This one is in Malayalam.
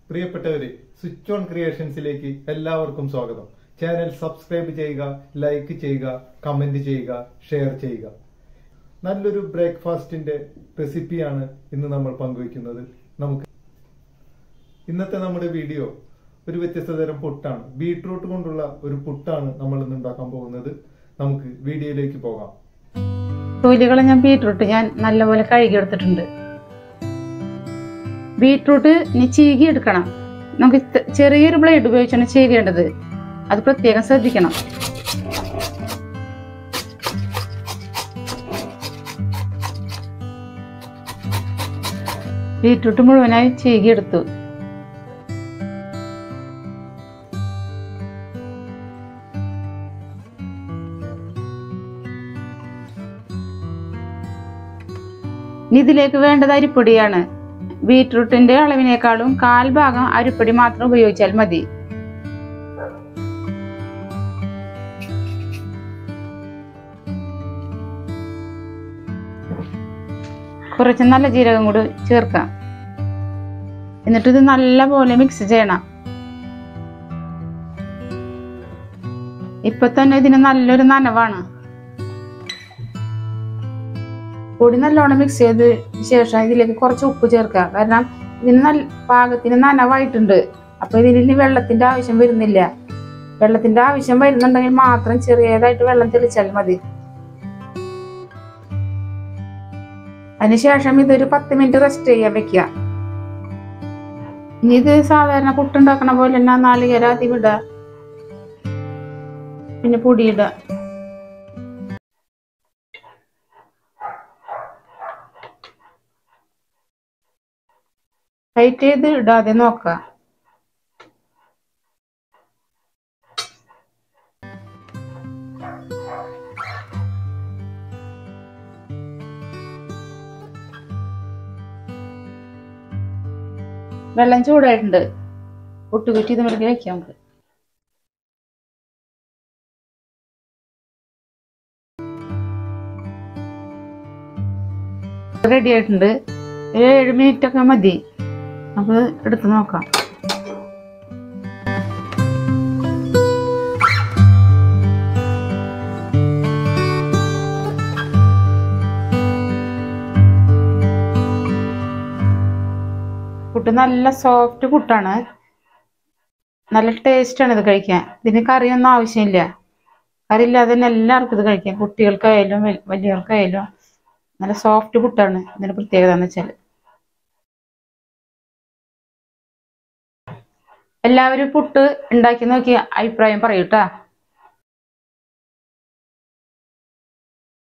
പ്രിയപ്പെട്ടവരെ സ്വിച്ച് ഓൺ ക്രിയേഷൻസിലേക്ക് എല്ലാവർക്കും സ്വാഗതം ചാനൽ സബ്സ്ക്രൈബ് ചെയ്യുക ലൈക്ക് ചെയ്യുക കമന്റ് ചെയ്യുക ഷെയർ ചെയ്യുക നല്ലൊരു ബ്രേക്ക്ഫാസ്റ്റിന്റെ റെസിപ്പിയാണ് ഇന്ന് നമ്മൾ പങ്കുവയ്ക്കുന്നത് നമുക്ക് ഇന്നത്തെ നമ്മുടെ വീഡിയോ ഒരു വ്യത്യസ്ത തരം പുട്ടാണ് ബീട്രൂട്ട് കൊണ്ടുള്ള ഒരു പുട്ടാണ് നമ്മൾ ഇന്ന് ഉണ്ടാക്കാൻ പോകുന്നത് നമുക്ക് വീഡിയോയിലേക്ക് പോകാം തൊലികളെ ഞാൻ ബീട്രൂട്ട് ഞാൻ നല്ലപോലെ കഴുകിയെടുത്തിട്ടുണ്ട് ബീട്രൂട്ട് ഇനി ചീകി എടുക്കണം നമുക്ക് ത- ചെറിയൊരു ബ്ലേഡ് ഉപയോഗിച്ചാണ് ചീകേണ്ടത് അത് പ്രത്യേകം ശ്രദ്ധിക്കണം ബീട്രൂട്ട് മുഴുവനായി ചീകിയെടുത്തു ഇനി ഇതിലേക്ക് വേണ്ടത് അരിപ്പൊടിയാണ് ബീട്രൂട്ടിന്റെ അളവിനേക്കാളും കാൽ ഭാഗം അരിപ്പൊടി മാത്രം ഉപയോഗിച്ചാൽ മതി കുറച്ച് നല്ല ജീരകം കൂടി ചേർക്കാം എന്നിട്ട് ഇത് നല്ലപോലെ മിക്സ് ചെയ്യണം ഇപ്പൊ തന്നെ ഇതിന് നല്ലൊരു നനവാണ് പൊടി നല്ലോണം മിക്സ് ചെയ്ത് ശേഷം ഇതിലേക്ക് കുറച്ച് ഉപ്പ് ചേർക്കുക കാരണം ഇതിന് നല്ല പാകത്തിന് നനവായിട്ടുണ്ട് അപ്പൊ ഇതിൽ ഇനി വെള്ളത്തിന്റെ ആവശ്യം വരുന്നില്ല വെള്ളത്തിന്റെ ആവശ്യം വരുന്നുണ്ടെങ്കിൽ മാത്രം ചെറിയതായിട്ട് വെള്ളം തെളിച്ചാൽ മതി അതിനുശേഷം ഇതൊരു പത്ത് മിനിറ്റ് റെസ്റ്റ് ചെയ്യാൻ വെക്കുക ഇനി ഇത് സാധാരണ പുട്ടുണ്ടാക്കണ പോലെ തന്നെ നാളികേര ആദ്യം ഇടുക പിന്നെ പൊടിയിടുക ടൈറ്റ് ചെയ്ത് ഇടാതെ നോക്കുക വെള്ളം ചൂടായിട്ടുണ്ട് ഒട്ടുകുറ്റി ഇതിലേക്ക് വെക്കാം നമുക്ക് റെഡി ആയിട്ടുണ്ട് ഒരു ഏഴ് മിനിറ്റ് ഒക്കെ മതി നമുക്ക് എടുത്ത് നോക്കാം പുട്ട് നല്ല സോഫ്റ്റ് പുട്ടാണ് നല്ല ടേസ്റ്റാണ് ഇത് കഴിക്കാൻ ഇതിന് കറിയൊന്നും ആവശ്യമില്ല കറി ഇല്ലാതെ തന്നെ എല്ലാവർക്കും ഇത് കഴിക്കാം കുട്ടികൾക്കായാലും വൽ- വലിയവർക്കായാലും നല്ല സോഫ്റ്റ് പുട്ടാണ് ഇതിന് പ്രത്യേകത എന്ന് വെച്ചാൽ എല്ലാവരും പുട്ട് ഉണ്ടാക്കി നോക്കി അഭിപ്രായം പറയൂട്ടാ